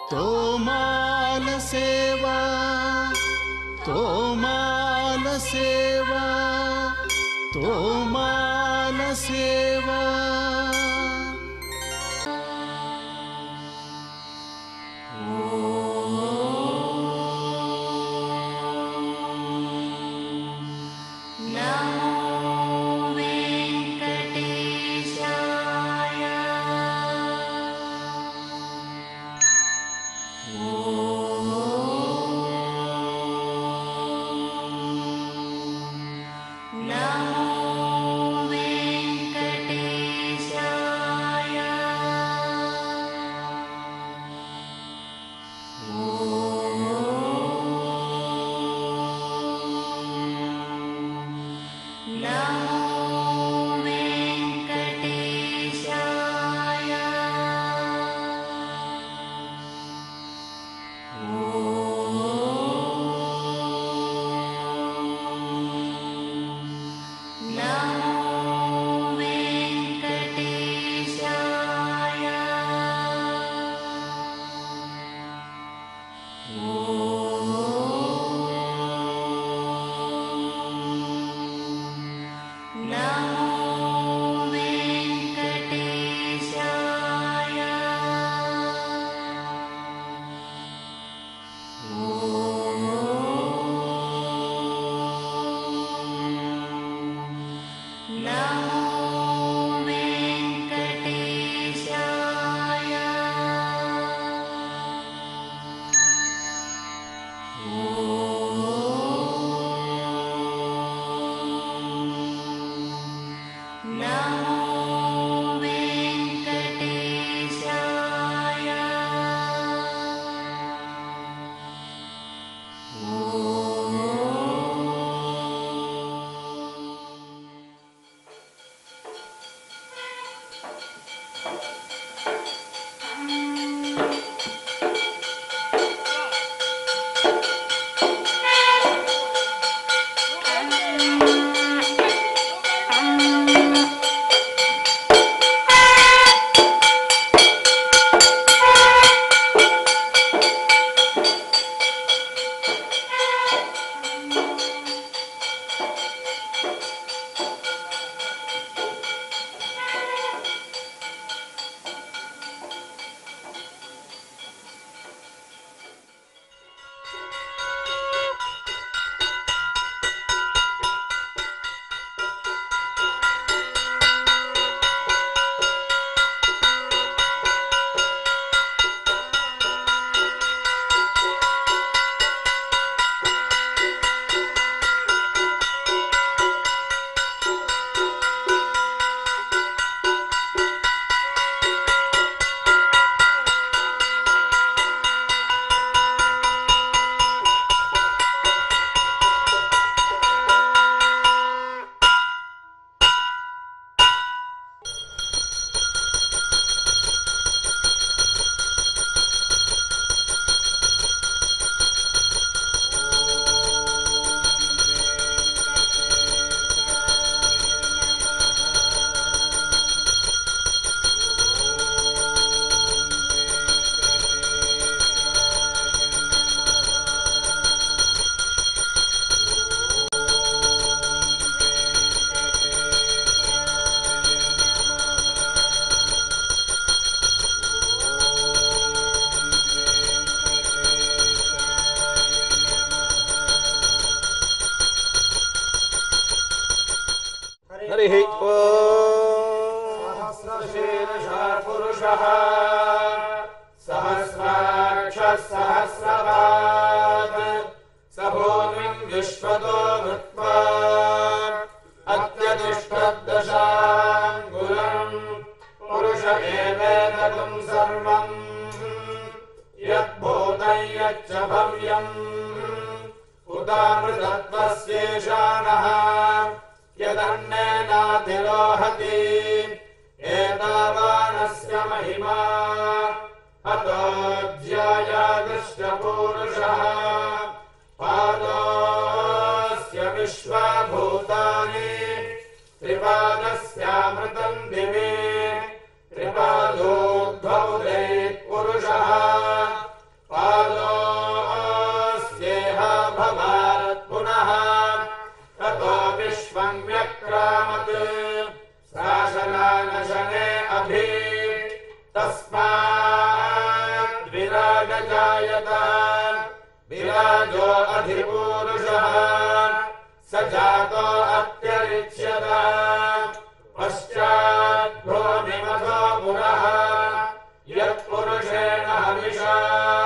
तोमालसेवा तोमालसेवा तोमालसेवा हरिः सहस्रशीर्षः पुरुषः सहस्राक्षः सहस्रपात् स भूमिम् विश्वतो भृत्वा अत्यतिष्ठद्दशाङ्गुलम् पुरुष एवेदकम् सर्वम् यद्भूतं यच्च भव्यम् उदामृतत्वस्येषाणः यदन्नेनातिरोहति एतावानस्य महिमा अतोऽध्यायादृष्टपूरुषः पादोऽस्य विश्वभूतानि त्रिपादस्यामृतम् दिवे त्रिपादोद्भौ पुरुषः तस्मात् विराजजायत विराजो अधिपूरुषः स जातो अत्यरिच्यत पश्चाद्भूमिमथो पुरः यत्पुरुषेण हविषा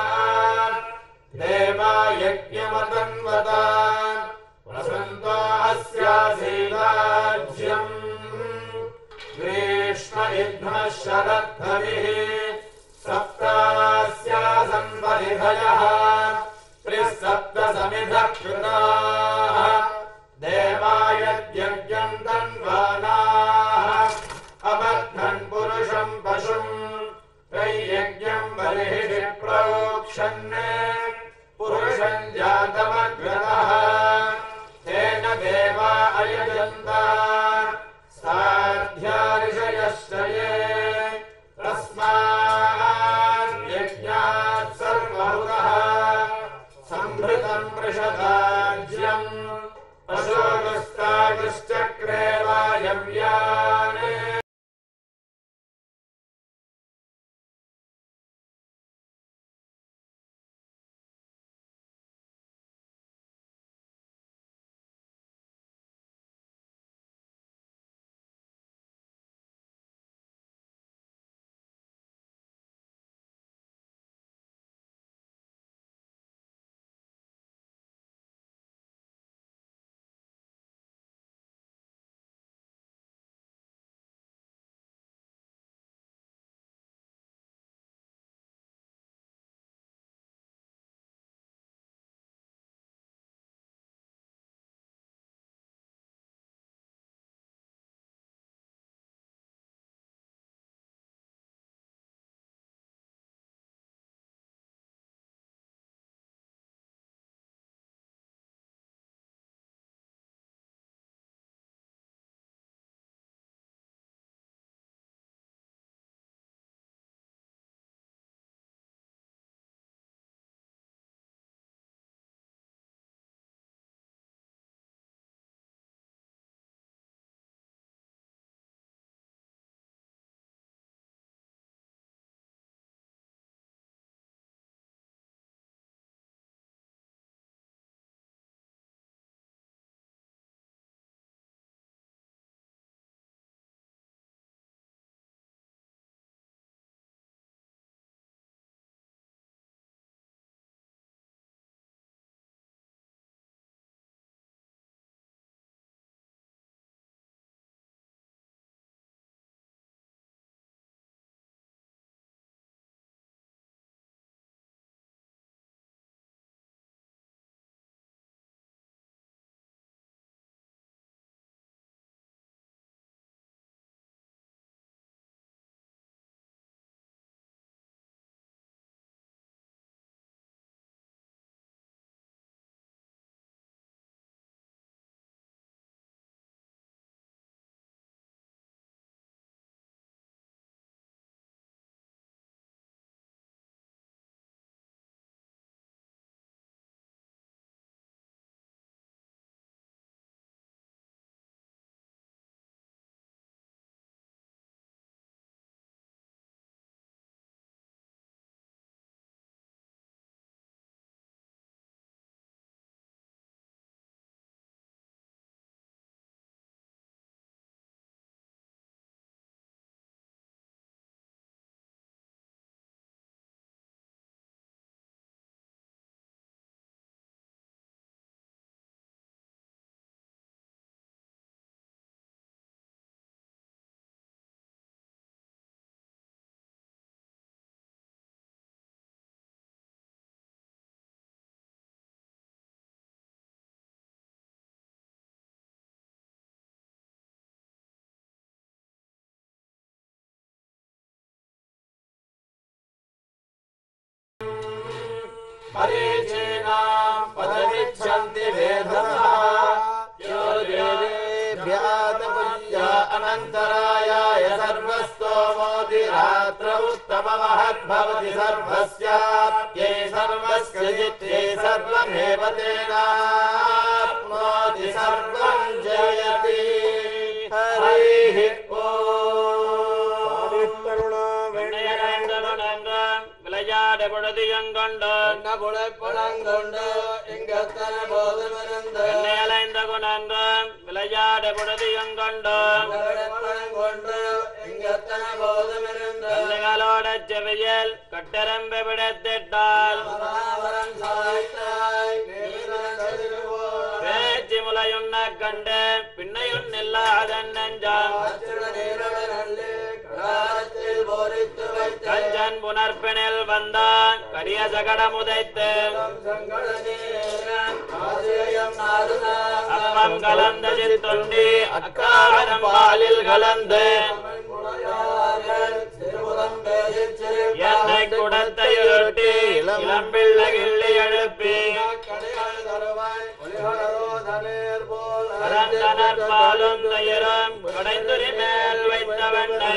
देवा यज्ञमतन्वत वसन्तो अस्यासीदाज्यम् ग्रीष्म इध्मः शरद्धरिः सप्तास्यासन् परिधयः त्रिसप्त समिधः कृताः देवायद्यज्ञम् तन्वानाः अबद्धन् पुरुषम् पशुम् त्रैयज्ञम् बर्हिः प्रोक्षन् पुरुषम् जातमग्रतः तेन देवा अयजन्त साध्याऋषयश्च ये तस्माद्यज्ञात् सर्वहुतः सम्भृतम् वृषदाज्यम् पशोगस्तागश्चक्रे वायव्यान् मरीचीनाम् पदमिच्छन्ति वेधसः यो देवेभ्यातपुञ्जा अनन्तरायाय सर्वस्तोमोदिरात्र उत्तममहद्भवति सर्वस्याप्यै सर्वस्य जित्यै सर्वमेव तेनाप्नोति सर्वम् जयति हरिः ओ करुणा குணங்கள் விளையாட பொழுதியங்கொண்டு என்ன புழைப்பணங்கொண்டு இங்கத்தன போதுமிருந்து என்னை அலைந்த குணங்கள் விளையாட பொழுதியங்கொண்டு புழைப்பணங்கொண்டு இங்கத்தன போதுமிருந்து கண்ணுகளோட செவியல் கட்டரம்பு விடத்திட்டால் மகாவரம் சாய்த்தாய் நீரந்திருவோம் பேச்சு முலையுண்ண கண்டு பின்னையுன் இல்லாதன் நெஞ்சம் அச்சுட நீரவனல்லே கடாரத்தில் போரித்து வைத்த கஞ்சன் புனர்பினில் வந்தான் கரிய சகடம் உதைத்து சங்கட நீரன் ஆசிரியம் நாடுதான் அப்பம் கலந்த சித்துண்டி அக்காரம் பாலில் கலந்து என்னை குடத்தை உருட்டி இளம்பிள்ளை கிள்ளி எழுப்பி பரந்தனர் பாலும் தயிரும் கடைந்துரி மேல் வைத்த வெண்ணை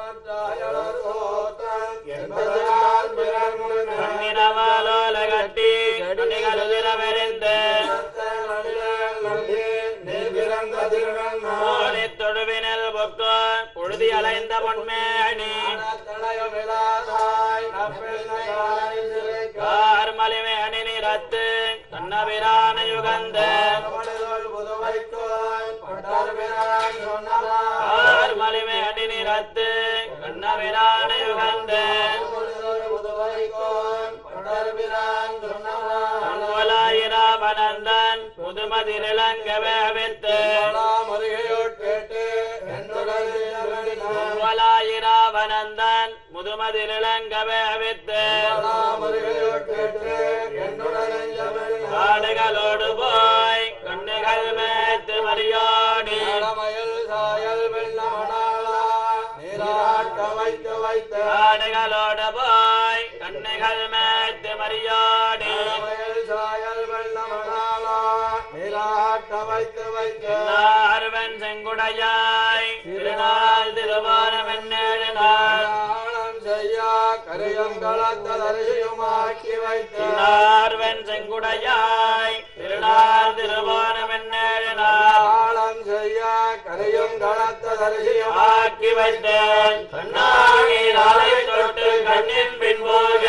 கண்ணினவாலோல கட்டி கண்ணிகருதிர வெறிந்து ஓடி தொழுவினில் பொக்கு புழுதி அலைந்த பொன்மேணி கார்மலிமே அணி நிறத்து கண்ணபிரான யுகந்து கார்மலிமே அணி நிறத்து கண்ணபிரான யுகந்து பொன்வலாயிராபனந்தன் முதுமதிரிலங்கவே வித்து பொன்வலாயிராபனந்தன் முதுமதிரிலங்கவே வித்து காடுகளோடு போய் கண்ணுகள் மேத்து மரியாடி காடுகளோடு போய் கண்ணுகள் மேத்து மரியாடி நார்வன் செங்குடையாய் திருநாள் திருவாரம் என்னேழு நாள் கரையங்களத்ததரையுமாக்கி வைத்த நார்வன் செங்குடையாய் திருநாள் திருவாரம் என்னேழு நாள் ஆழம் செய்ய கரையும் கனத்த தரிசியும் ஆக்கி வைத்தேன் கண்ணாகி நாளை தொட்டு கண்ணின் பின்போக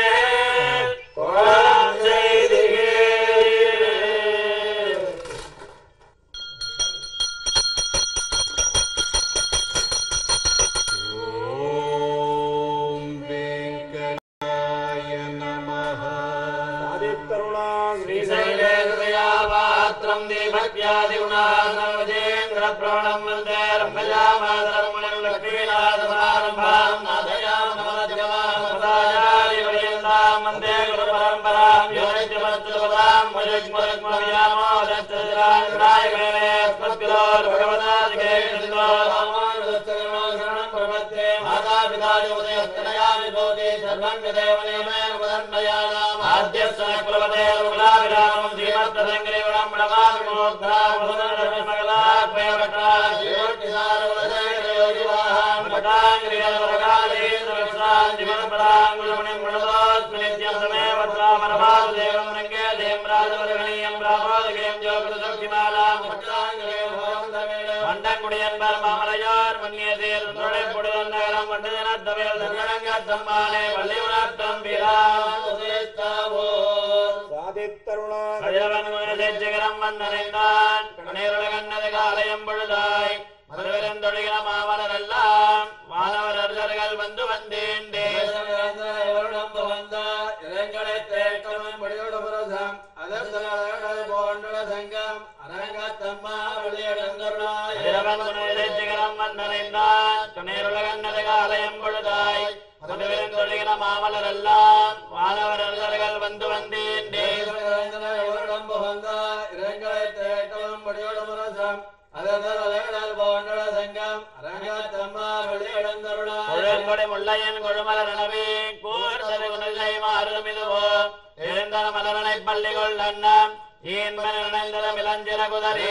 கோலம் செய்தியே ஓம் வெங்கடாய நமः श्रीशैलेन्द्रयापात्रम् दीपत्यादिगुणार्णवजेन्द्र प्रणम् वन्दे रम्भजामातरमुनिम् लक्ष्मीनाथसमारम्भाम् नाथयाम् नमदजमामदाचार्यपर्यन्ताम् वन्दे गुरुपरम्पराम् यो नित्यमच्युतपदाम् मुजुग्मरुग्मव्यामोदच्छराय मेने अस्मद्गुरोर्भगवतादिके कृष्णो रामानुजचरणं प्रपद्ये मातापितायोदयस्तनया विभूते सर्वं यदेव नियमेन वदन्मयानाम् आद्यस्य कुलपते रुग्णाभिरामं श्रीमद्दशङ्करेवणं प्रणमात्मोद्धारमगलात्मयवटा श्रीमद्दिसारवदयोगिवाहां भटाङ्ग्रियवरकालेन्द्रविश्रान्तिमनपदाङ्गुलमुनिं प्रणतोऽस्मि नित्यं समेव त्वामरमादेवं रङ्गे दें राजवरगणीयं रामोदगें जोगृतशक्तिमालां மண்டங்குடியன்பர் மாமலையார் மன்னியதேர் துணை பொடுதன் நகரம் வண்டதினத்தவேல் தன்னடங்க தம்மானே பள்ளி உணர்த்தம் கதிரவன் முயற்சிகரம் வந்தடைந்தான் கண்ணீருள கண்ணது காலயம் பொழுதாய் மதுவிருந்தொழிகிற மாமலர் எல்லாம் மாணவர் அர்ஜர்கள் வந்து வந்தேண்டே கதிரவன் முயற்சிகரம் வந்தடைந்தான் கண்ணீருள கண்ணது காலயம் பொழுதாய் மதுவிருந்தொழிகிற மாமலர் எல்லாம் மாணவர் அர்ஜர்கள் வந்து வந்தேண்டே கொழுங்கொடை முள்ளையன் கொழுமலர் எனவே கூர்த்தது குணலை மாறுமிதுவோ எழுந்தன மலரனை பள்ளி கொள்ளண்ணம் ஏன் மனிழ்ந்தத மிளஞ்சிற குதறி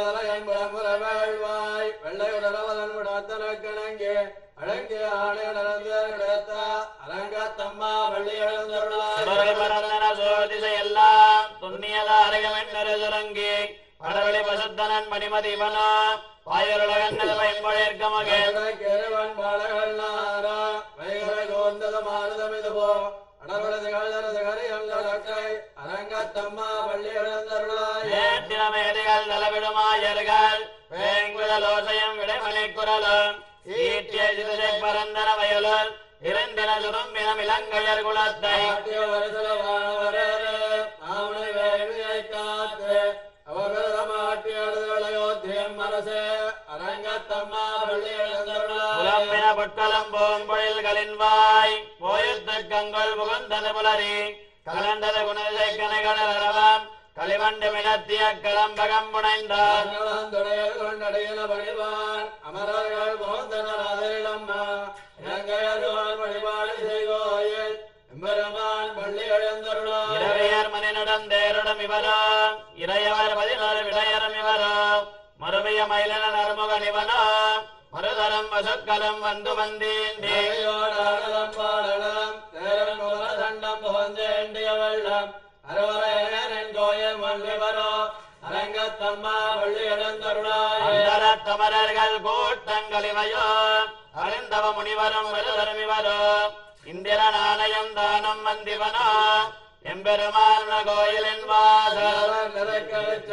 அழகிய ஆணையடர்ந்த அரங்கத்தம்மா வள்ளி எழுந்தருளாய் சுடரை பரந்தன சோதிசை எல்லாம் துண்ணியத அருகமென்னரு சுரங்கி படவெளி பசுத்தனன் மணிமதிவனா வாயுருளகன்னது வைம்பொழிற்க மகே கேரவன் பாலகள்னாரா வைகரை கோத வந்தது மாறுதமிதுவோ அடர்வலது கழுதரது கரையல்லடக்கை அரங்கத்தம்மா பள்ளி இழந்தருளாய் நேற்றினமேதைகள் நலவிடுமாயர்கள் வேங்குதலோசையும் விடைமணி குரலும் ஈட்டிய சிதை பரந்தன வயலுள் இருந்தின சுரும்பினம் இலங்கையர் குலத்தை ஆட்டிய வருசல வானவரே நாமனை வேள்வியை காத்து அவர்கள் மாட்டி அழுதலையோத்தியம் மனசே அரங்கத்தம்மா பள்ளி இழந்தருளாய் புலம்பின பொட்டலம் பூம்பொழில்களின் வாய் போயுத்து கங்கொள் புகுந்தது புலரி கலண்டது குணதை கனைகளரவம் களிமண்டு மினத்திய களம்பகம் முனைந்தார் அங்கலந்துடையர் கொண்டடையில பணிவான் அமரர்கள் போந்தனராதரிடம்மா இலங்கையர்கள் வழிபாடு செய்வோயில் எம்பெருமான் பள்ளி எழுந்தருளாய் இரவியர் மணி நடந்தேருடம் இவரோ இறையவர் பதினாறு விடையரும் இவரோ மறுமைய மயிலன நறுமுகன் இவனோ மறுதரம் வசுக்களும் வந்து வந்தீண்டி தேவையோடாடலம் பாடலம் தேரன் குமர தண்டம் புகந்தேண்டிய வெள்ளம் அரவரையன் கோயில் மல்லிவரோ அரங்கத்தம்மா பள்ளி எழுந்தருளாய் அந்தர தமரர்கள் கூட்டங்கள் இவையோ அறிந்தவ முனிவரும் வருதரும் இவரோ இந்திரன் ஆலயம் தானம் வந்திவனோ எம்பெருமான கோயிலின் வாசல்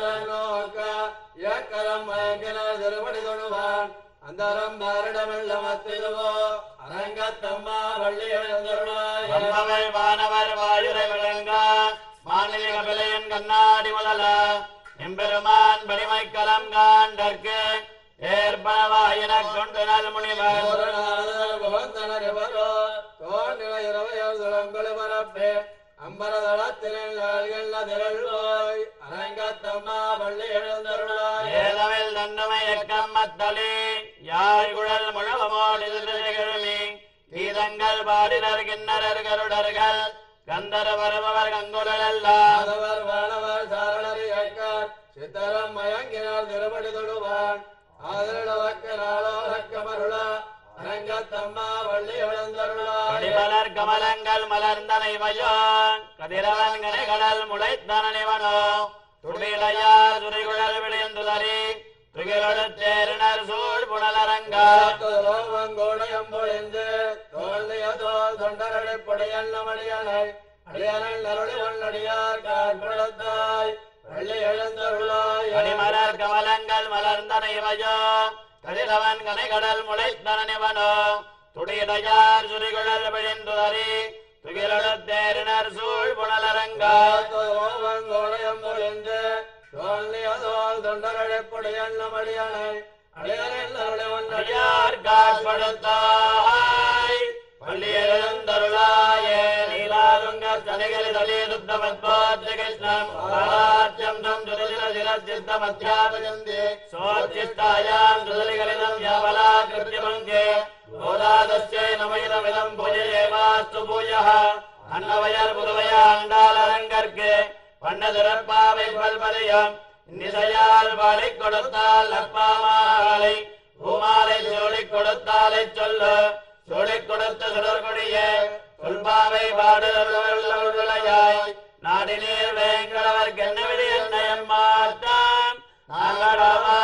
அந்தரம் பாரிடமெல்ல மத்திதுவோ அரங்கத்தம்மா வள்ளி எழுந்தருளாய் வம்பவள் வானவர் வாயுரை விளங்க மாநில கபிலையன் கண்ணாடி முதல எம்பெருமான் வலிமை கலம் காண்டற்கு ஏற்பனவாயின கொண்டு நல் முனிவர் அரங்கத்தம்மா பள்ளி எழுந்தருளாய் ஏதமில் தன்னுமை எக்கம் மத்தளி யாழ் குழல் முழவமோடு திகழுமி கீதங்கள் பாடினர் கிண்ணரர் கருடர்கள் கந்தர வருபவர் கங்குலர் எல்லாம் மாதவர் வானவர் சாரணரி ஐக்கார் சித்தரம் மயங்கினார் திருப்படி தொடுவான் ஆதரவக்க நாளோரக்க மருள அரங்கத்தம்மா வள்ளி எழுந்தருளாய் கொடிமலர் கமலங்கள் மலர்ந்தனைவையோ கதிரவன் கனைகடல் முளைத்தனவனோ துடிலையார் துறைகுழல் விளைந்துதறி துகிலொடு தேரினர் சூழ் புனலரங்கா ரோமங்கோடயம் பொழிந்து தோல்லையதோ தொண்டரடைப்படையன்னமடியனை அடியனல் அருளி ஒன்னடியார் காற்படத்தாய் வள்ளி எழுந்தருளாய் கொடிமலர் கமலங்கள் மலர்ந்தனைவையோ கதிரவன் கனைகடல் முளைத்தனவனோ துடிலையார் துறைகுழல் விளைந்துதறி துகிலொடு தேரினர் சூழ் புனலரங்கா ரோமங்கோடயம் பொழிந்து தோல்லையதோ தொண்டரடைப்படையன்னமடியனை அடியனல் அருளி ஒன்னடியார் அடியார் காட்படுத்தாய் பள்ளியெழுந்தருளாயே நீலாதுங்க தனிகரி தலி சுத்தமத்வாத்ய கிருஷ்ணம் பாலாட்சம் தம் சுரதிர சிர சித்தமத்யாபஜந்தி சோச்சிஷ்டாயாம் சுதலிகலிதம் யாவலா கிருத்தியமங்கே கோதாதஸ்யை நமைதமிதம் புஜயேவாஸ்து பூயः அன்னவயர் புதுவைய அண்டாலரங்கற்கு பண்ணதிறப்பாவை பல்பதையம் நிசையால் வாழை கொடுத்தால் அப்பாமாலை பூமாலை சோழிக் கொடுத்தாலை சொல்லு சோழிக் கொடுத்த சுடர்கொடிய சொல்பாவை பாடுதலாய் நாடினீர் வேங்கடவர் கென்னவிடி என்னயம் மாட்டான் நாங்கடவா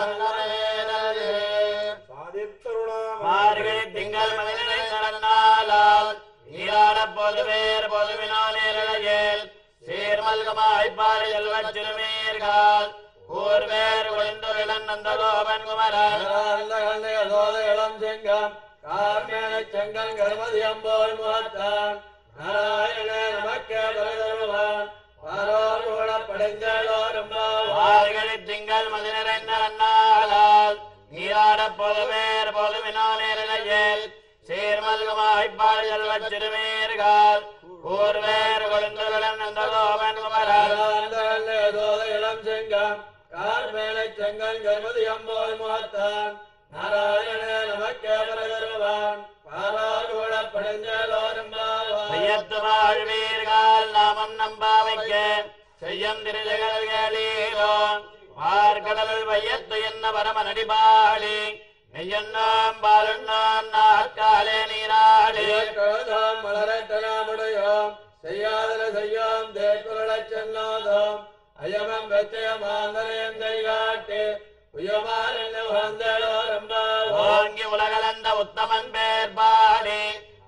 மார்கழி திங்கள் மதிலை நடந்தாலால் நீராட பொதுவேர் பொதுவினோ நேரலையில் சீர்மல்கமாய்ப்பாறை செல்வச் சிறுமீர்கள் கூர்வேர் ஒளிந்துரிடன் நந்த கோபன் குமரன் இளம் செங்கம் கார்மேன செங்கல் கருமதியம் போல் முகத்தான் நாராயண நமக்கே தருவான் பாரோர் கூட படைந்தோரும் மார்கழி திங்கள் மதிலை நடந்தாலால் நீராட பொதுவேர் பொதுவினோ நேரலையில் சீர்மல்கமாய்ப்பாறை செல்வச் சிறுமீர்கள் கூர்வேர் ஒளிந்துரிடன் நந்த கோபன் குமரன் இளம் செங்கம் கார்மேன செங்கல் கருமதியம் போல் முகத்தான் நாராயண நமக்கே தருவான் பாரோர் கூட படைந்தோரும் செய்யத்து வாழ்வீர்கள் நாமம் நம்பாவைக்க செய்யம் திருஜகள் கேளீரோ பார்க்கடல் வையத்து என்ன பரம நடிபாளி நெய்யண்ணாம் பாலுண்ணாம் நாற்காலே நீராளி கழுதாம் மலரட்டனாமுடையோம் செய்யாதன செய்யோம் தேக்குரளச் சென்னாதோம் அயமம் வெச்சயமாந்தரையம் கைகாட்டு உயமான உகந்தோரம்பா ஓங்கி உலகளந்த உத்தமன் பேர் பாடி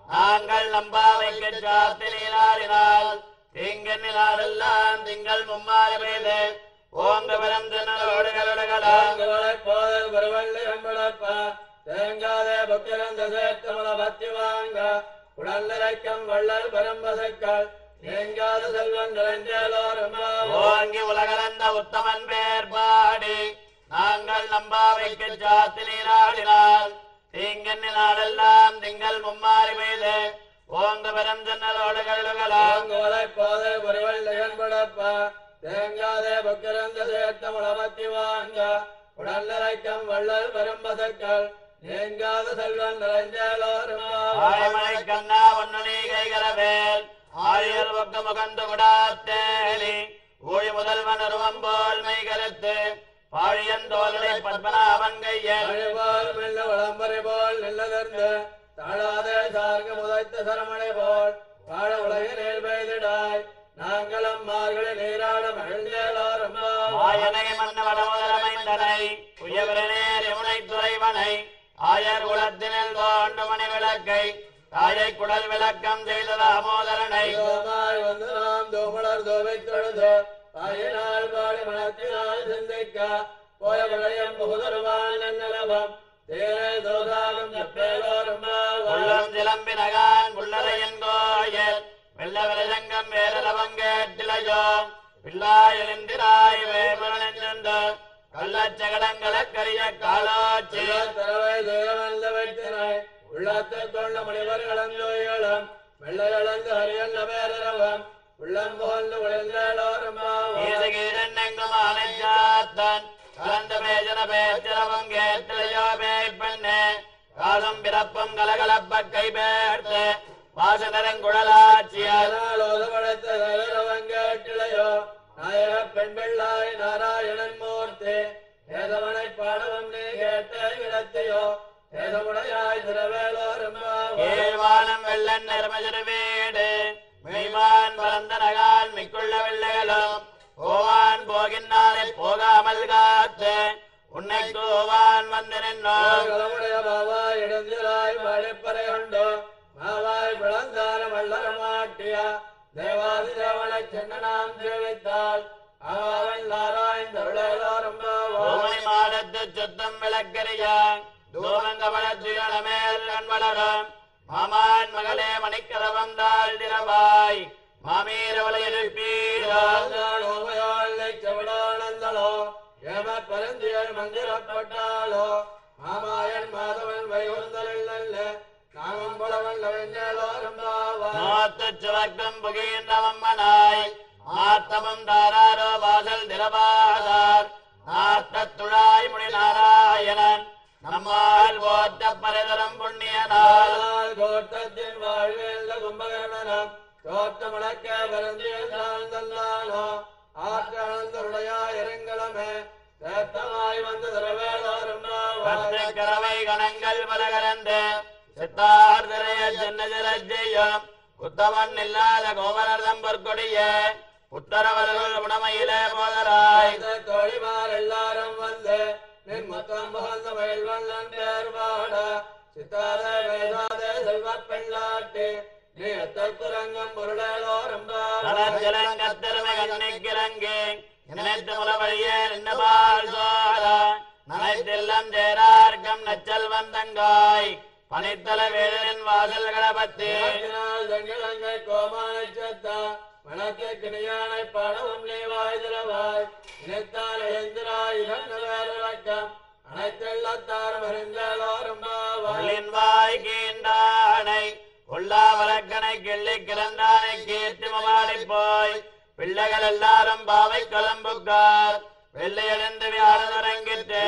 நாங்கள் நம்பாவைக்கு சாத்தி நீராடினால் தீங்கெண்ணினாரெல்லாம் திங்கள் மும்மாறு பெய்து ஓங்க வரம் தினரோடு கருடுகளாம் தாங்குவளை போதல் வருவள்ளி அம்பளப்ப தேங்காதே புக்கிரந்த சேர்த்தமல பத்தி வாங்க உடல்நிறைக்கம் வள்ளல் பரம்பசக்கள் தேங்காத செல்வன் நிறைஞ்சலோரும் ஓங்கி உலகளந்த உத்தமன் பேர் பாடி நாங்கள் நம்பாவைக்கு சாத்தி நீராடினால் தீங்கெண்ணி நாளெல்லாம் திங்கள் மும்மாறி பெய்து ஓங்க வரம் தினரோடு கருடுகளாம் தாங்குவளை போதல் வருவள்ளி அம்பளப்ப தேங்காதே புக்கிரந்த சேர்த்தமல பத்தி வாங்க உடல்நிறைக்கம் வள்ளல் பரம்பசக்கள் தேங்காத செல்வன் நிறைஞ்சலோரும் ஆயமலை கண்ணா ஒன்னணி கைகரவேல் ஆயர் பக்க முகந்து விடாத்தேலி ஊழி முதல்வன் அருவம் போல் மெய் கருத்து பாழியன் தோலனை பத்மநாபன் கையன் மழைபோல் மெல்ல விளம்பரை போல் நில்லதர்ந்து தாழாதே சார்க முதைத்த சரமணை போல் வாழ உலகினில் பெய்திடாய் நாங்களும் மார்கழி நீராட மகிழ்ந்தேலோரும் ஆயனை மன்னவட முதலமைந்தனை உயவரனேர் யமுனை துறைவனை ஆயர் குலத்தினில் தோண்டு மணி விளக்கை தாயை குடல் விளக்கம் செய்த தாமோதரனை தோமாய் வந்து நாம் தோமலர் தோவை தொழுது தாயினால் பாடி மனத்தினால் சிந்திக்க போய விளையம் புகுதருவான் நன்னலவம் தேரை தோதாகம் செப்பேலோரும் உள்ளம் சிலம்பினகான் உள்ளரையன் கோயில் வெள்ள விலசங்கம் வேரலவங்கேட்டிலையோ பிள்ளாயிலிந்திராய் வேமரனென்று கள்ளச்சகடங்களக்கரிய காலாட்சி தரவை தூரமல்ல வைத்தினாய் உள்ளத்தை கொண்ட முனிவர்களந்தோய்களும் வெள்ளை அளந்து ஹரியல்ல பேரரவம் உள்ளம் போன்று உழைந்தோரும் ஈசகீரன்னெங்கும் ஆனைச்சாத்தன் கலந்த பேஜன பேச்சிரவம் கேட்டிலையோ பேய்ப்பெண்ணே காலம் பிறப்பும் கலகலப்ப கை பேர்த்து வாசனரங்குழலாட்சியால் ஓதப்படைத்த ரவங்கேட்டிலையோ நாயக பெண் பிள்ளாய் நாராயணன் மூர்த்தி ஏதவனை பாடவம் நீ கேட்ட இடத்தையோ ஏதமுடையாய் திரவேலோரும் ஏழ்வானம் வெள்ளன் நிறமஜரு வீடு மெய்மான் பரந்த நகால் மிக்குள்ள வெள்ளைகளும் போவான் போகின்னாலே போகாமல் காத்து உன்னை கோவான் வந்து நின்றோம் களமுடைய பாவாய் இடந்திராய் மழைப்பறை கொண்டோ மாவாய் பிளந்தான வள்ளர மாட்டிய தேவாதி தேவனை சென்னனாம் சேவித்தாள் அவன் நாராயண் ஓமனி மாடத்து சுத்தம் விளக்கரியான் தூமங்கபல துயரமேல் கண் வளரும் மாமான் மகளே மணிக்கதவம் தாழ் திரவாய் மாமீரவளை எழுப்பீரோ செவடானந்தளோ ஏம பரந்தியர் மந்திரப்பட்டாளோ மாமாயன் மாதவன் வைகுந்தல் அல்ல நாமம் பலவன் வெஞ்சலோரும் நாத்து சுவர்க்கம் புகின்றவம்மனாய் ஆத்தமம் தாராரோ வாசல் திரவாதார் நாத்தத்துழாய் முடி நாராயணன் நம்மால் போத்த பரதரம் புண்ணியனால் ஆனால் கோட்டத்தின் வாழ்வில் கும்பகர்ணனம் தோற்றமுழக்க பரந்தியல் தாழ்ந்தானோ ஆற்றழுந்தருடைய இறங்கலமே தேத்தமாய் வந்து திரவேலோரும் கற்று கரவை கணங்கள் பலகரந்து சித்தார் திரைய சின்ன சிரஜெய்யம் உத்தமன் இல்லாத கோமரதம் பொற்கொடிய புத்தரவர்கள் உடமையிலே போதராய் தோழிமார் எல்லாரும் வந்து நின் மொத்தம் புகழ்ந்த மயில்வண்ணன் பேர் பாட சித்தாத வேதாத செல்வ பெண்ணாட்டி நீ அத்தற்குரங்கம் பொருளோரும் தளர்ஜலங்கத்திறமை கண்ணிக்கிறங்கி நினைத்து முலவழியே நின்னபால் சோரா நனைத்தெல்லாம் சேரார்க்கம் நச்சல் வந்தங்காய் பனித்தல வேடனின் வாசல் கடபத்து தங்கிழங்கை கோமானை சத்தா வனத்தை கிணியானை பாடவும் நீ வாய் திறவாய் நினைத்தால் எழுந்திராய் இதன் வேறக்கம் அனைத்தெல்லாத்தாரும் அறிந்தோரும் உள்ளின் வாய் கீண்டானை உள்ளா வழக்கனை கிள்ளி கிளந்தானை கீர்த்தி மமாடி போய் பிள்ளைகள் எல்லாரும் பாவை கிளம்புக்கார் வெள்ளையடைந்து வியாழரங்கிட்டு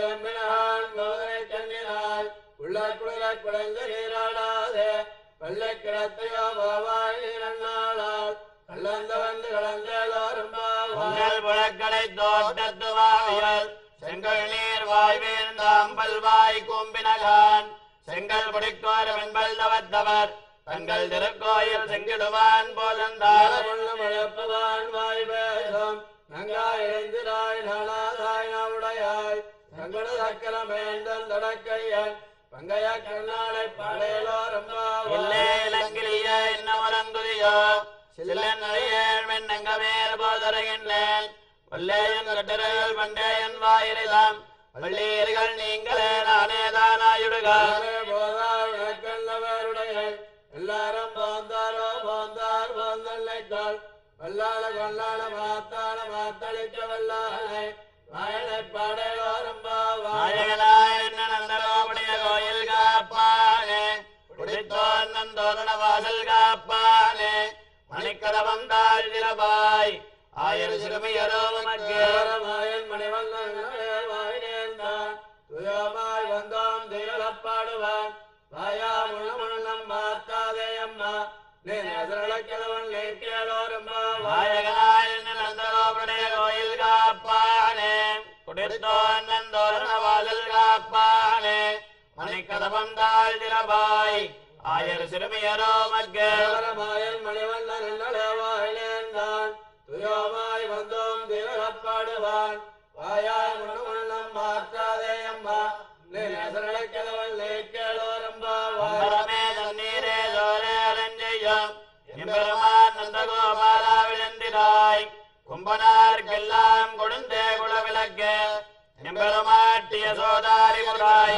கண்ணினாய் உள்ள குளிர குழந்த நீராடாதே வெள்ளை கிடத்தையோ பாவாய் நன்னாளால் கல்லந்த வந்து கலந்தோரும் உங்கள் புழக்கடை தோட்டத்து வாவியல் செங்கல் நீர் வாய்வேந்த அம்பல் வாய் கூம்பினகான் செங்கல் பிடிக்கோர் வெண்பல் தவத்தவர் தங்கள் திருக்கோயில் செங்கிடுவான் போதந்தார் மழப்பவான் வாய் பேசும் நங்காய் எழுந்திராய் நாளாதாய் நவுடையாய் தங்கள சக்கரமேந்தன் தடக்கையன் பங்கைய கண்ணாளை பாடேலோரம் இல்லே இளங்கிலிய இன்னமரங்குதியோ சில்லன் நழையேழ் மென்னங்கமேல் போதருகின்றேன் வல்லேயன் கட்டர்கள் பண்டேயன் வாயிரிதாம் வள்ளீர்கள் நீங்களே நானே தானாயுடுகா போதாருடைய எல்லாரும் போந்தாரோ போந்தார் போந்தல்லைக்கால் வல்லாள கொல்லாள மாத்தாள மாத்தளிக்க வல்லாளை வாயனை பாடேலோரம் நாயகனாய் என்ன நந்தகோபுடைய கோயில் காப்பானே குடித்தோன் நந்தோரண வாசல் காப்பானே மணிக்கதவம் தாழ் திரபாய் ஆயிரம் சிறுமியரோ உமக்கு மாயன் மணிவண்ணன் வாயினேந்தான் துயமாய் வந்தோம் திரளப்பாடுவான் வாயா முள்ளமுள்ளம் மாத்தாதே அம்மா நீ நசரளக்கிழவன் கேளோரம்மா நாயகனாய் என்ன நந்தகோபுடைய கோயில் காப்பானே குடித்தோன் நந்தோரண வாசல் காப்பானே மணிக்கதவம் தாழ் திரபாய் ஆயிரம் சிறுமியரோ உமக்கு மாயன் மணிவண்ணன் வாயினேந்தான் துயமாய் வந்தோம் திரளப்பாடுவான் வாயாய் முள்ளமுள்ளம் மாத்தாதே அம்மா நீ நசரளக்கிழவன் கேளோரம்மா அம்பரமே தண்ணீரே சோரே அரஞ்செய்யும் எம்பெருமான் நந்தகோபாலா விழுந்திராய் கும்பனார்க்கெல்லாம் கொடுந்தே குலவிளக்கு எம்பெருமாட்டிய சோதாரி முராய்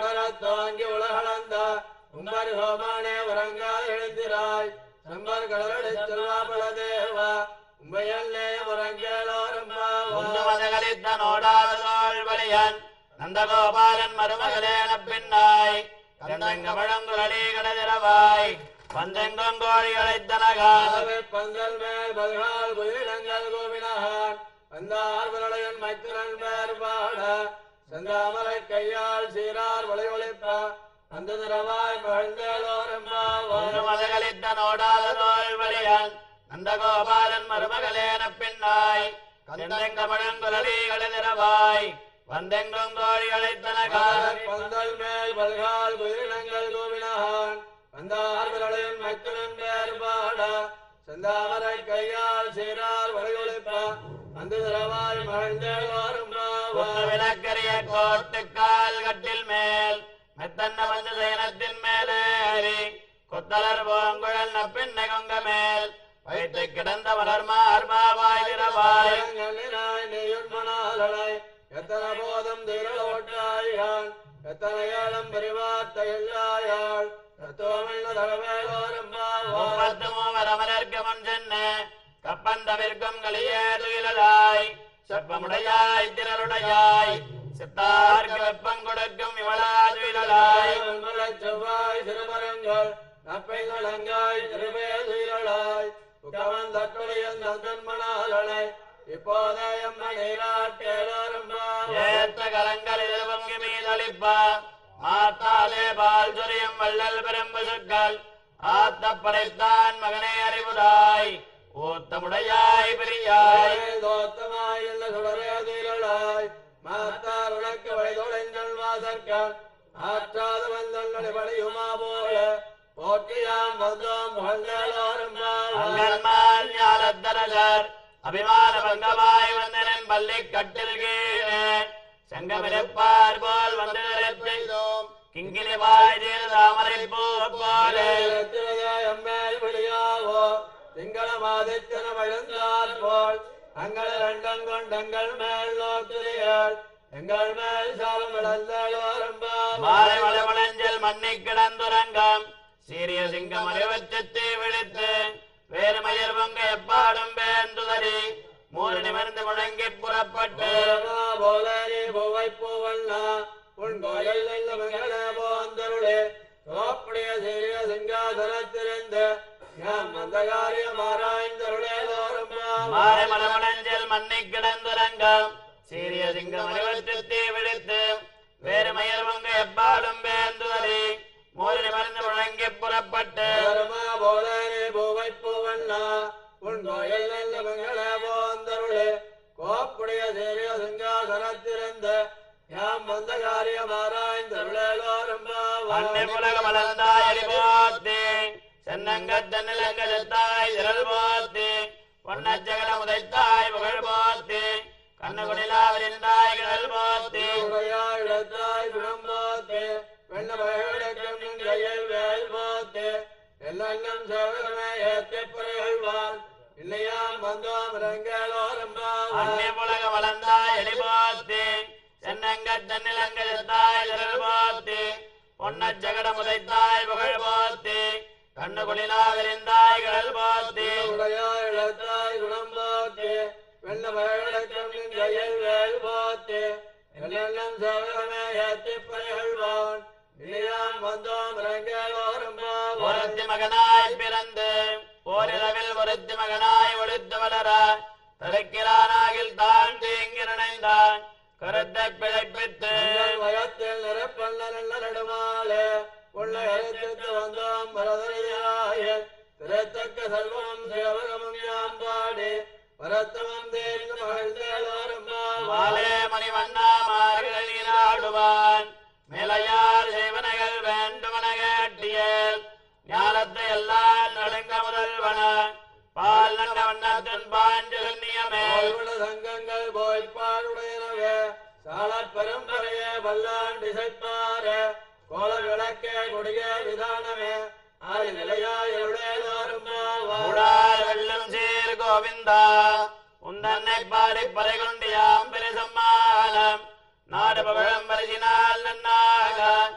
தாங்கி உலகளந்த உம்பர் ஹோமானே உறங்கா எழுந்திராய் சம்பர் கடலடை செல்வாபல தேவா உம்பையல்லே உறங்கேளோரம்மா ஒன்று மதகளித்த நோடாதோள் வழியன் நந்தகோபாலன் மருமகளேன பின்னாய் கந்தங்க பழங்குழலி கடதிரவாய் வந்தெங்கும் கோழிகளை தனகால் பந்தல் மேல் பல்கால் குயிலங்கள் கோவினகான் வந்தார் விரலையன் மைத்திரன் பேர் பாட செந்தாமரை கையால் சீரார் வளை ஒளிப்ப அந்த நிறவாய் மகிழ்ந்தேளோரம்மா ஒன்று மதகளித்த நோடாதோள் வழியன் நந்தகோபாலன் மருமகளேன பின்னாய் கந்தெங்க பழங்குழலி கடதிரவாய் வந்தெங்கும் கோழிகளை தனகால் பந்தல் மேல் பல்கால் குயிலினங்கள் கோவினகான் வந்தார் விரலையன் மைத்திரன் பேர் பாட செந்தாமரை கையால் சீரார் வளை ஒளிப்ப அந்த நிறவாய் மகிழ்ந்தேளோரம்மா ஒன்று விளக்கரிய கோட்டுக்கால் கட்டில் மேல் மெத்தன்ன வந்து சயனத்தின் மேலேறி கொத்தலர் பூங்குழல் நப்பின்னை கொங்க மேல் வைத்து கிடந்த மலர் மார்பாவாய் திரவாய் பயங்கலினாய் நெய்யுண்மணாலனை எத்தனை போதும் திரளோட்டாயான் எத்தனை ஏழம் பெரிவார்த்த எல்லாயாள் தத்துவமில்ல தகவேலோரம்மா முப்பத்து மூவர் அமரர்க்கு முன் சென்று கப்பந்தவிற்கும் களியே துயிலாய் செப்பமுடையாய் திரளுடையாய் சித்தார்க்கு வெப்பம் கொடுக்கும் இவளா துயிலாய் மலை செவ்வாய் சிறுமரங்கள் நப்பைங்களங்காய் திருவேதுயிரளாய் உக்கவன் தட்டுடையன் தந்தன்மணாலனை இப்போதே எம்ம நீராட்டேலோரம்மா ஏத்த கரங்களில் பொங்கி மீதளிப்ப மாத்தாலே பால் சொரியும் வள்ளல் பெரும்பு சொற்கள் ஆத்த படைத்தான் மகனே அறிவுதாய் ஊத்தமுடையாய் பிரியாய் தோத்தமாய் இல்ல சுடரேதிரளாய் மாத்தார் உனக்கு வழிதொலைங்கள் வாசற்கான் ஆற்றாத வந்தங்கள் வழியுமா போல போற்றியாம் வந்தோம் புகழ்ந்தேலோரம்மா அங்கன்மால் ஞாலத்தரசர் அபிமான பங்கமாய் வந்தனன் பள்ளி கட்டில் கீழே செங்கமிருப்பார் போல் வந்து நிறுத்தினோம் கிங்கினி வாய் தாமரை பூ போலே எம்மேல் விழியாவோ திங்கள மாதித்தன வழுந்தார் போல் அங்கள் ரெண்டம் கொண்டங்கள் மேல் நோக்குறியாள் எங்கள் மேல் சாலம் விளந்தேலோரம்மா மாலை மலமலஞ்சல் மண்ணி கிடந்துறங்கம் சீரிய சிங்கம் அறிவச்சத்தை விழித்து வேறு மயர் பொங்க எப்பாடும் பேந்துதறி மூறு நிமிர்ந்து முழங்கி புறப்பட்டு போலரி பூவை பூவண்ணா உன் கோயில் நல்ல மகள போந்தருளே தோப்புடைய சீரிய சிங்காசனத்திலிருந்து யாம் அந்த காரியம் ஆராய்ந்தருளே லோரம்மா மாலை மலமலஞ்சல் மண்ணி கிடந்துறங்கம் சீரிய சிங்கம் அறிவச்சத்தை விழித்து வேறு மயர் பொங்க எப்பாடும் பேந்துதறி மூறு நிமிர்ந்து முழங்கி புறப்பட்டு பரமா போலரி பூவை பூவண்ணா உன் கோயில் நல்ல மகள போந்தருளே கோப்புடைய சீரிய சிங்காசனத்திலிருந்து யாம் வந்த காரியம் ஆராய்ந்தருளே லோரம்மா அன்னை புலக மலர்ந்தாய் அறிவாத்தே சென்னங்கத்தன்னிலங்க செத்தாய் திரள் போத்தே பொன்னச்சகல உதைத்தாய் புகழ் போத்தே கண்ணு குடிலாவிருந்தாய் கிடல் போத்தே உடையாய் இடத்தாய் குணம்போத்தே வெண்ணபயடக்கம் நின் கையில் வேல் போத்து எல்லாம் சேவகமே ஏற்றப்பறைகள்வான் இல்லையாம் வந்தோம் ரங்களோரம்பாவான் அந்நியமுலக வளர்ந்தாய் எலிபோத்தி சென்னங்கத் தன்னிலங்கத்தாய் திரள் போத்தி பொன்னச் ஜகட முதைத்தாய் புகழ் போத்தி கண்ணு குளிலா விரிந்தாய் கடல் போத்தி உடையாய் இழத்தாய் குணம் போத்து வெண்ணபயடக்கம் நின் கையில் வேல் போத்து எல்லாம் சேவகமே ஏற்றப்பறைகள்வான் இல்லையாம் வந்தோம் ரங்களோரம்பாவான் ஒருத்தி மகனாய் பிறந்து ஓரிரவில் ஒருத்தி மகனாய் ஒளித்து வளர தடுக்கிறானாகில் தான் தீங்கி நினைந்தான் கருத்தை பிழைப்பித்து எங்கள் வயத்தில் நிறப்பண்ண நல்ல நடுமாலே கொள்ளை அழைத்து வந்தோம் பரதரையாய திரைத்தக்க செல்வம் சேவகமும் யாம் பாடி பரத்தமம் தேர்ந்து மகிழ்ந்தோரும் மாலே மணிவண்ணா மார்கள் நீராடுவான் மேலையார் செய்வனகள் வேண்டுமன கேட்டியல் ஞானத்தை எல்லாம் நடுங்க முதல்வன பால் நல்ல வண்ணத்தின் பாஞ்சல் நியமே சங்கங்கள் போய்ப்பாடுடையனவே சால பரம்பரையே வல்லாண்டு சைப்பார கோல விளக்கே கொடிய விதானமே ஆதி நிலையாயுடையோரும் கூடார் வெள்ளம் சீர் கோவிந்தா உந்தன்னை பாடி பறை கொண்டியாம் பெருசம்மானம் நாடு பகழம் பரிசினால் நன்னாக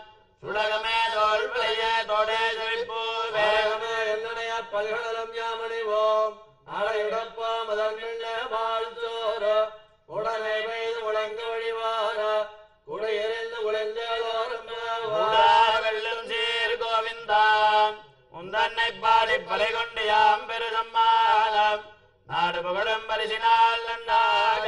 சுடகமே தோல் விளைய தோடே செழிப்பூவே வேகமே என்னனைய பல்கடலம் யாமணிவோம் அடையுடப்பாம் அதன் முன்னே வாழ்த்தோர உடனே பெய்து முழங்க வழிவார குடை எறிந்து உழைந்தோரும் கூடார் வெள்ளம் சீர் கோவிந்தா உந்தன்னை பாடி பறை கொண்டியாம் பெருசம்மானம் நாடு பகழும் பரிசினால் நன்னாக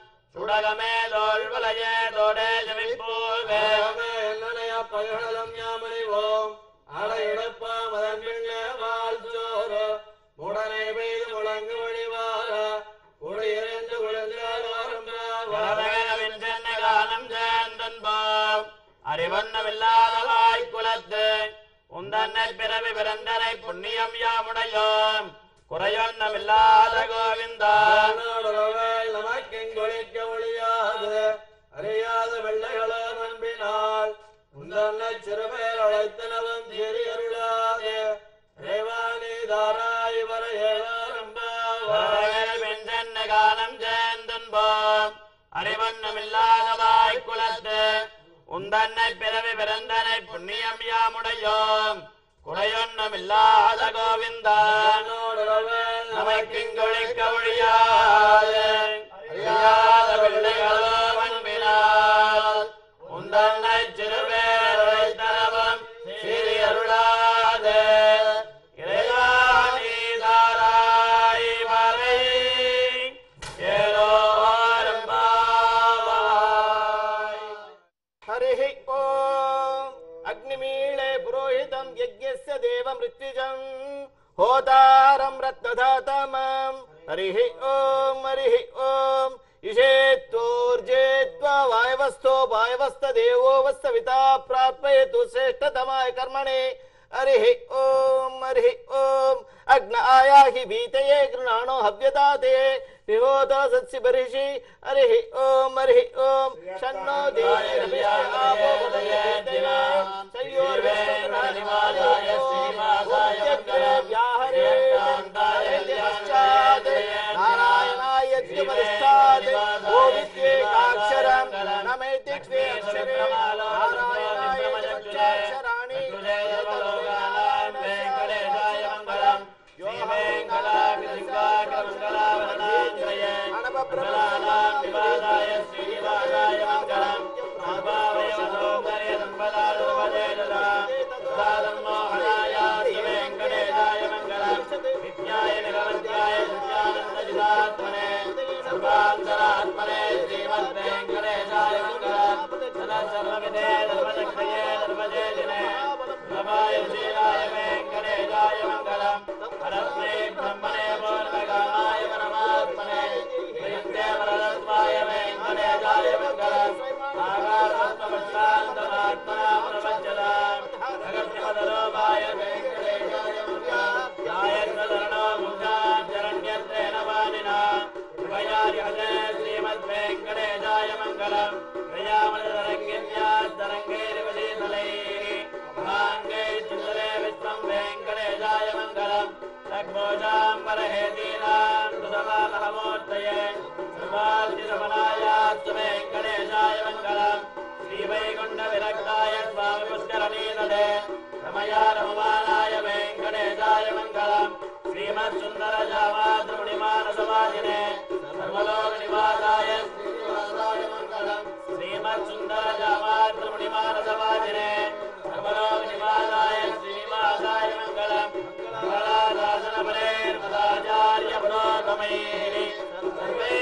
சுடகமே தோல் விளைய தோடே செழிப்பூவே வேகமே என்னனைய பல்கடலம் யாமணிவோம் அடையுடப்பாம் அதன் முன்னே வாழ்த்தோர உடனே பெய்து முழங்க வழிவார குடை எறிந்து உழைந்தோரும் வரவகவின் சென்னை காலம் சேர்ந்தன்போம் அறிவண்ணமில்லாதவாய் குலத்து உந்தன்னை பிறவி பிறந்தனை புண்ணியம் யாமுடையோம் குறையொன்னமில்லாத கோவிந்தா நாடுறவேல் நமக்கெங்கொழிக்க ஒழியாது அறியாத வெள்ளைகளோ நம்பினால் உந்தன்னை சிறுபேர் அழைத்தனவும் சிறியருளாது தேவானி தாராய் வர ஏழாரம்பாவாய் வரவகவின் சென்னை காலம் சேர்ந்தன்போம் அறிவண்ணமில்லாதவாய் குலத்து உந்தன்னை பிறவி பிறந்தனை புண்ணியம் யாமுடையோம் குறையொன்னமில்லாத கோவிந்தா நாடுறவேல் நமக்கிங்கொழிக்க ஒழியாது அறியாத பிள்ளைகளோ அன்பினால் உந்தன்னை சிறுபேரை தரவம் சிறியருளாது இறையானி தாராய் வரை ஏலோரும் பாவாய் हरिः ॐ अग्निमीळे पुरोहितं यज्ञस्य देवमृत्युजम् होतारं रत्नधातमम् हरिः ॐ हरिः ॐ इषेत्वोर्जेत्वा वायवस्थो वायवस्थदेवो वस्तविता प्राप्येतु श्रेष्ठतमाय कर्मणे हरिः ॐ हरिः ॐ अग्न आयाहि भीतये गृणाणो हव्यदाते विभोतो सत्सि बर्हिषि हरिः ॐ हरिः ॐ शन्नो नारायणाय द्विमनिष्ठात् गोविद्वेकाक्षरम् नमेति द्वे अक्षरे नारायणाय पञ्चाक्षराणि வெங்கடேஷ षण्भोजाम्बरहेतीनाम् सुतमामहमूर्तये सर्वार्जितमनायास्तु वेङ्कटेशाय मङ्गलम् श्रीवैकुण्ठविरक्ताय स्वामि पुष्करणीतटे रमया रममानाय वेङ्कटेशाय मङ्गलम् श्रीमत्सुन्दरजामातृमुनिमानसवादिने सर्वलोकनिवासाय श्रीनिवासाय मङ्गलम् श्रीमत्सुन्दरजामातृमुनिमानसवादिने सर्वलोकनिवासाय श्रीनिवासाय मङ्गलम् मङ्गलादासनपरे नमदाचार्य पुरोगमैः सर्वे